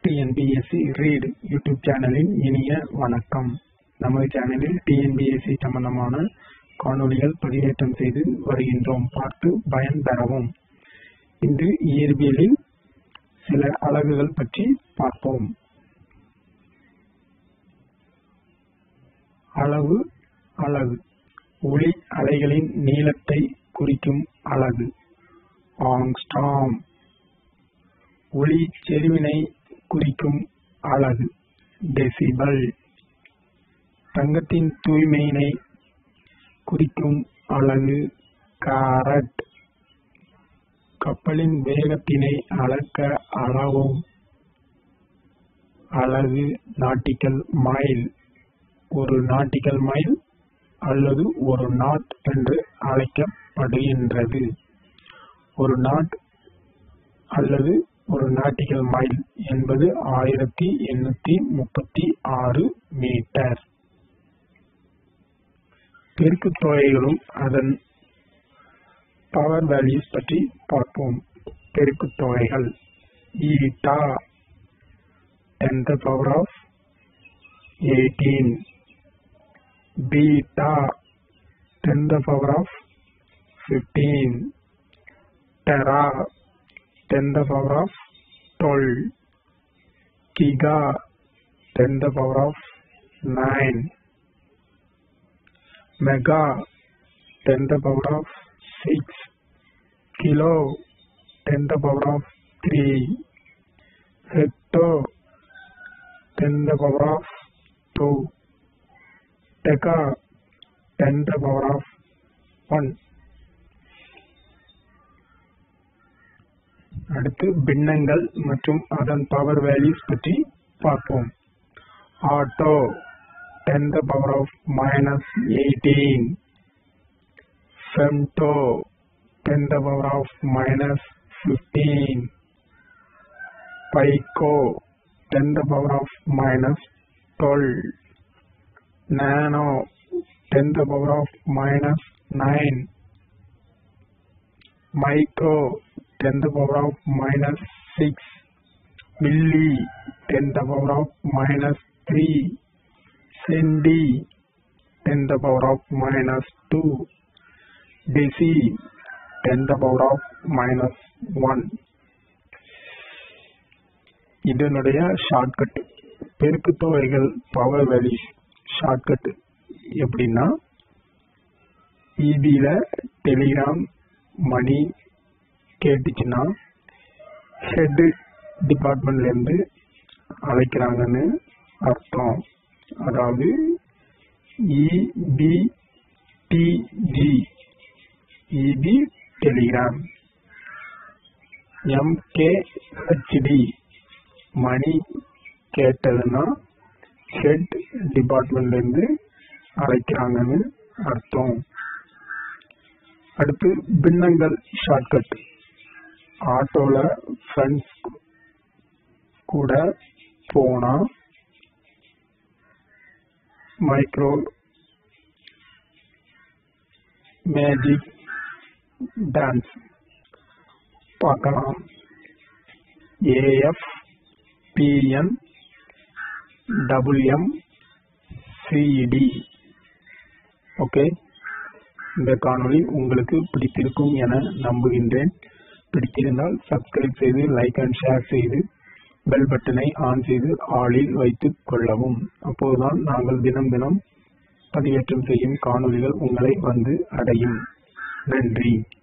TNPSC read YouTube சேனலின் இனிய வணக்கம் நமது சேனலில் டிஎன்பிஎஸ்சி சம்பந்தமான காணொளிகள் பதிவேற்றம் செய்து வருகின்றோம் பார்த்து பயன் பெறவும் இன்று இயற்பியலில் சில அலகுகள் பற்றி பார்ப்போம் அளவு அலகு ஒளி அலைகளின் நீளத்தை குறிக்கும் அலகு ஆங்ஸ்டாம் ஒளி செறிவினை குறிக்கும் அலகு டெசிபல் தங்கத்தின் தூய்மையினை குறிக்கும் அலகு காரட் கப்பலின் வேகத்தினை அளக்க அளவும் அலகு நாட்டிக்கல் மைல் ஒரு நாட்டிக்கல் மைல் அல்லது ஒரு நாட் என்று அழைக்கப்படுகின்றது ஒரு நாட் அல்லது ஒரு நாட்டிக்கல் மைல் என்பது ஆயிரத்தி எண்ணூத்தி முப்பத்தி ஆறு மீட்டர் பெருக்கு தொகைகளும் அதன் பவர் வேல்யூஸ் பற்றி பார்ப்போம் பெருக்கு தொகைகள் eta ten the power of eighteen beta ten the power of fifteen tera 10 the power of 12 giga 10 the power of 9 mega 10 the power of 6 kilo 10 the power of 3 hecto 10 the power of 2 deca 10 the power of 1 அடுத்து பின்னங்கள் மற்றும் அதன் power values பற்றி பார்ப்போம் atto ten the power of minus eighteen femto ten the power of minus fifteen pico ten the power of minus twelve nano ten the power of minus nine micro 10 the power of minus 6 milli 10 the power of minus 3 centi 10 the power of minus 2 deci 10 the power of minus 1 இதனுடைய shortcut பெருக்கு தொகைகள் power value shortcut எப்படின்னா இபியில Telegram மணி கேட்டுச்சுன்னா head டிபார்ட்மெண்ட்ல இருந்து அழைக்கிறாங்கன்னு அர்த்தம் அதாவது EPDG EP telegram MKHD மணி கேட்டதுன்னா ஹெட் டிபார்ட்மெண்ட்ல இருந்து அழைக்கிறாங்கன்னு அர்த்தம் அடுத்து பின்னங்கள் ஷார்ட்கட் ஆட்டோல ஃப்ரெண்ட்ஸ் கூட போனா மைக்ரோ மேஜிக் டான்ஸ் பார்க்கலாம் AF BN double M CD okay இந்த காணொளி உங்களுக்கு பிடித்திருக்கும் என நம்புகின்றேன் பிடித்திருந்தால் சப்ஸ்கிரைப் செய்து லைக் அண்ட் ஷேர் செய்து பெல் பட்டனை ஆன் செய்து ஆளில் வைத்துக் கொள்ளவும் அப்போதுதான் நாங்கள் தினம் தினம் பதிவேற்றம் செய்யும் காணொளிகள் உங்களை வந்து அடையும் நன்றி